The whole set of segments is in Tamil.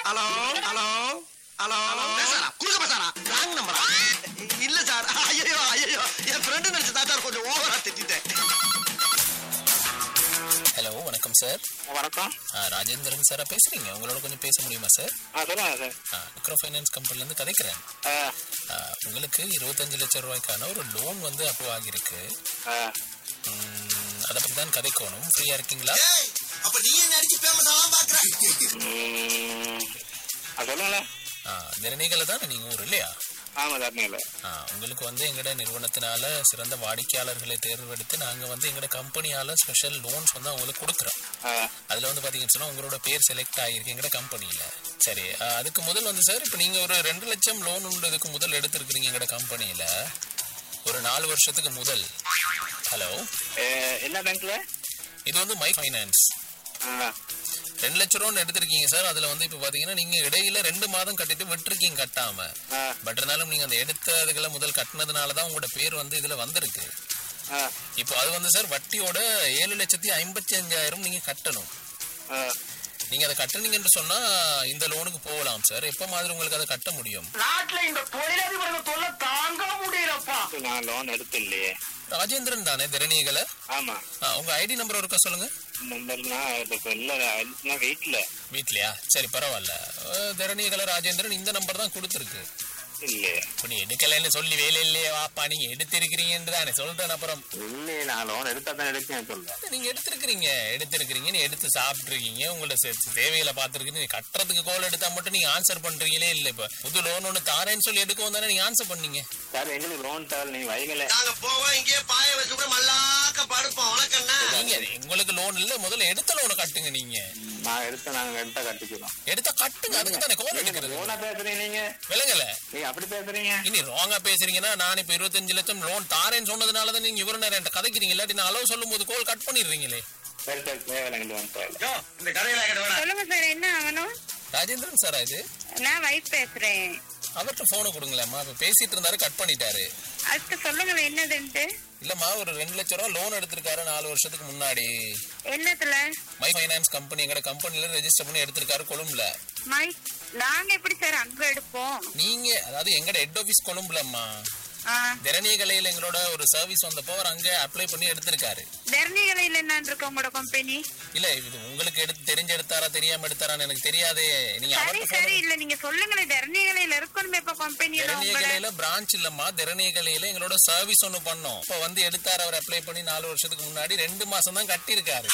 ஹலோ ஹலோ ஹலோ பேசாரா குறுக்க பேசாரா ராங் நம்பரா இல்ல சார் ஐயோ ஐயோ என் ஃப்ரெண்டு நினைச்சு தான் சார் கொஞ்சம் ஓவரா திட்டிட்டேன் ஹலோ வணக்கம் சார் வணக்கம் ராஜேந்திரன் சாரா பேசுறீங்க உங்களோட கொஞ்சம் பேச முடியுமா சார் ஆ சொல்லுங்க சார் மைக்ரோ ஃபைனான்ஸ் கம்பெனிலேருந்து கதைக்கிறேன் ஆ, ஆ, உங்களுக்கு இருபத்தஞ்சு லட்சம் ரூபாய்க்கான ஒரு லோன் வந்து அப்ரூவ் ஆகியிருக்கு ஆ. ம், அதை பற்றி தான் கதைக்கணும் ஃப்ரீயாக இருக்கீங்களா அப்ப நீ என்ன அடிச்சு ஃபேமஸ் ஆகாம பாக்குற ம், ஆ, சொல்லுங்களேன் ஆ திறனிகளை தானே நீங்கள் ஊர் இல்லையா ஆமா தரணிங்கள ஆ, உங்களுக்கு வந்து எங்களோட நிறுவனத்தினால சிறந்த வாடிக்கையாளர்களை தேர்ந்தெடுத்து நாங்கள் வந்து எங்களோட கம்பெனியால் ஸ்பெஷல் லோன்ஸ் வந்து அவங்களுக்கு கொடுக்குறோம் அதில் வந்து பார்த்தீங்கன்னு சொன்னால் உங்களோட பேர் செலக்ட் ஆகியிருக்கு எங்களோட கம்பெனியில் சரி ஆ, அதுக்கு முதல் வந்து சார் இப்போ நீங்கள் ஒரு ரெண்டு லட்சம் லோன் உண்டதுக்கு முதல் எடுத்திருக்கிறீங்க எங்களோட கம்பெனியில் ஒரு நாலு வருஷத்துக்கு முதல் ஹலோ என்ன பேங்க்ல இது வந்து மை ஃபைனான்ஸ் ரெண்டு லட்சம் ரூபா எடுத்திருக்கீங்க சார் அதில் வந்து இப்போ பார்த்தீங்கன்னா நீங்கள் இடையில ரெண்டு மாதம் கட்டிட்டு விட்டுருக்கீங்க கட்டாம பட் இருந்தாலும் நீங்கள் அந்த எடுத்ததுகளை முதல் கட்டினதுனால தான் உங்களோட பேர் வந்து இதில் வந்திருக்கு இப்போ அது வந்து சார் வட்டியோட ஏழு லட்சத்தி ஐம்பத்தி அஞ்சாயிரம் நீங்கள் கட்டணும் நீங்கள் அதை கட்டுனீங்கன்னு சொன்னால் இந்த லோனுக்கு போகலாம் சார் எப்போ மாதிரி உங்களுக்கு அதை கட்ட முடியும் நாட்டுல இந்த தொழிலதிபர்கள் தொல்லை தாங்க முடியலப்பா நான் லோன் எடுத்து இல்லையே ராஜேந்திரன் தானே திறனிகளை ஆமா உங்கள் ஐடி நம்பர் ஒருக்கா சொல்லுங்கள் நம்பர்னா இப்போ இல்ல எடுத்துனா வெயிட்ல வீட்லையா சரி பரவாயில்ல அஹ், திறனிகளை ராஜேந்திரன் இந்த நம்பர் தான் கொடுத்துருக்கு இல்லையே இப்ப நீ எடுக்கலைன்னு சொல்லி வேலை இல்லையே வாப்பா நீங்க எடுத்திருக்கிறீங்கன்னு தானே சொல்றேன் அப்புறம் இல்லையே நான் லோன் எடுத்தா தான் எடுக்கேன் சொல்றேன் நீங்க எடுத்திருக்கிறீங்க எடுத்திருக்கிறீங்க நீ எடுத்து சாப்பிட்டுருக்கீங்க உங்களோட செ- தேவைகளை பார்த்துருக்கீங்க நீ கட்டுறதுக்கு கோல் எடுத்தா மட்டும் நீங்க ஆன்சர் பண்றீங்களே இல்ல இப்ப புது லோன் ஒண்ணு தாரேன்னு சொல்லி எடுக்கவும் தானே நீங்க ஆன்சர் பண்ணீங்க சார் எங்களுக்கு லோன் தேவை நீ வைகல நாங்க போவோம் இங்கேயே பாய வச்சு கூட மல்லாக்க படுப்போம் உனக்கண்ணா நீங்க உங்களுக்கு லோன் இல்ல முதல்ல எடுத்த லோனை கட்டுங்க நீங்க நான் எடுத்து நாங்க எடுத்தா கட்டிக்கிறோம் எடுத்தா கட்டுங்க அதுக்கு தானே கோல் எடுக்கிறது லோனா பேசுறீங்க நீங்க விலங்கல நீங்க அப்படி பேசுறீங்க இனி ராங்கா பேசுறீங்கன்னா நான் இப்ப இருபத்தஞ்சு லட்சம் லோன் தாரேன்னு சொன்னதுனால தான் நீங்க இவ்வளவு நேரம் என்கிட்ட கதைக்கிறீங்க இல்லாட்டி நான் அளவு சொல்லும் போது கோல் கட் பண்ணிடுறீங்களே சரி சரி தேவையில்லை எங்களுக்கு லோன் தேவை இந்த கதையில கிட்ட வேணாம் சொல்லுங்க சார் என்ன ஆகணும் ராஜேந்திரன் சாரா இது நான் வைஃப் பேசுறேன் அவர்கிட்ட போனை கொடுங்களேம்மா இப்ப பேசிட்டு இருந்தாரு கட் பண்ணிட்டாரு அதுக்கு சொல்லுங்களேன் என்னதுன்ட்டு இல்லம்மா ஒரு ரெண்டு லட்சம் ரூபா லோன் எடுத்திருக்காரு நாலு வருஷத்துக்கு முன்னாடி என்னத்துல மை ஃபைனான்ஸ் கம்பெனி எங்கட கம்பெனில ரெஜிஸ்டர் பண்ணி எடுத்திருக்காரு கொழும்புல மை நாங்க எப்படி சார் அங்க எடுப்போம் நீங்க அதாவது எங்கட ஹெட் ஆபீஸ் கொழும்புலம்மா ஆ, திறனிய கலையில எங்களோட ஒரு சர்வீஸ் வந்தப்போ அவர் அங்க அப்ளை பண்ணி எடுத்திருக்காரு தர்ணிகளையில் என்னன்னு இருக்கு உங்களோட கம்பெனி இல்ல இது உங்களுக்கு எடுத்து தெரிஞ்சு எடுத்தாரா தெரியாம எடுத்தாரான்னு எனக்கு தெரியாதே நீங்க சரி அவர்கிட்ட சரி phone- இல்ல நீங்க சொல்லுங்களேன் தர்ணிகளையில் இருக்கணுமே இப்ப கம்பெனியில திறனிய உங்களோட கலையில பிரான்ச் இல்லம்மா திறனிய கலையில எங்களோட சர்வீஸ் ஒண்ணு பண்ணோம் இப்ப வந்து எடுத்தாரு அவர் அப்ளை பண்ணி நாலு வருஷத்துக்கு முன்னாடி ரெண்டு மாசம் தான் கட்டியிருக்காரு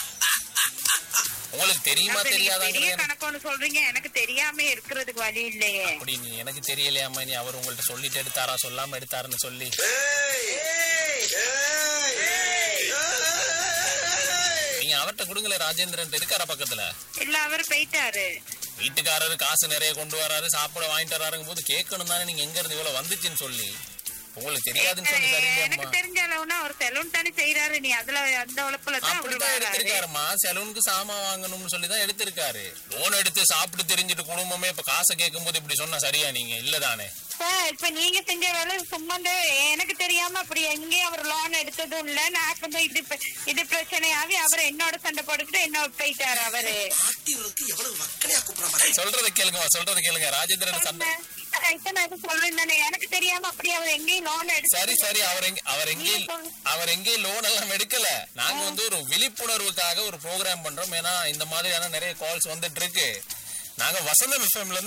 உங்களுக்கு தெரியுமா அப்ப நீங்க பெரிய தெரியாதாங்க கணக்கு ஒண்ணு சொல்றீங்க எனக்கு தெரியாம இருக்கிறதுக்கு வழி இல்லையே அப்படி நீ எனக்கு தெரியலையாம்மா நீ அவர் உங்கள்ட்ட சொல்லிட்டு எடுத்தாரா சொல்லாம எடுத்தாருன்னு சொல்லி நீங்க அவர்ட்ட கொடுங்களேன் ராஜேந்திரன் இருக்காரா பக்கத்துல இல்ல அவர் போயிட்டாரு வீட்டுக்காரரு காசு நிறைய கொண்டு வராரு சாப்பிட வாங்கிட்டு வராருங்க போது கேட்கணும் தானே நீங்க எங்க இருந்து இவ்வளவு வந்துச்சுன்னு சொல்லி உங்களுக்கு தெரியாதுன்னு சொல்லி எனக்கு சரிங்கம்மா தெரிஞ்ச அளவுனா அவர் செலூன் தானே செய்யறாரு நீ அதுல அந்த உழைப்புல தான் அவர் அப்படிதான் வராரு எடுத்திருக்காருமா செலூனுக்கு சாமான் வாங்கணும்னு சொல்லி தான் எடுத்திருக்காரு லோன் எடுத்து சாப்பிட்டு தெரிஞ்சுட்டு குடும்பமே இப்ப காசை கேட்கும்போது இப்படி சொன்னா சரியா நீங்க இல்லதானே சார் இப்ப நீங்க செஞ்ச வேலை சும்மா இந்த எனக்கு தெரியாம அப்படி எங்கேயும் அவர் லோன் எடுத்ததும் இல்ல நான் கொஞ்சம் இது ப- இது பிரச்சனையாகி அவர் என்னோட சண்டை போட்டுக்கிட்டு என்னோட போயிட்டாரு அவரு பாட்டிகளுக்கு எவ்வளவு வக்கனையா கூப்பிடுறாங்க சொல்றதை கேளுங்கம்மா சொல்றதை கேளுங்க ராஜேந்திரன் சண்டை இப்ப நான் இது சொல்றேன் தானே எனக்கு தெரியாம அப்படி அவர் எங்கேயும் லோன் எடுத்து சரி சரி அவர் எங்க அவர் எங்கே அவர் எங்கே லோன் எல்லாம் எடுக்கல நாங்க வந்து ஒரு விழிப்புணர்வுக்காக ஒரு ப்ரோக்ராம் பண்றோம் ஏன்னா இந்த மாதிரியான நிறைய கால்ஸ் வந்துட்டு இருக்கு நாங்க வசந்தம் எஃப்எம்ல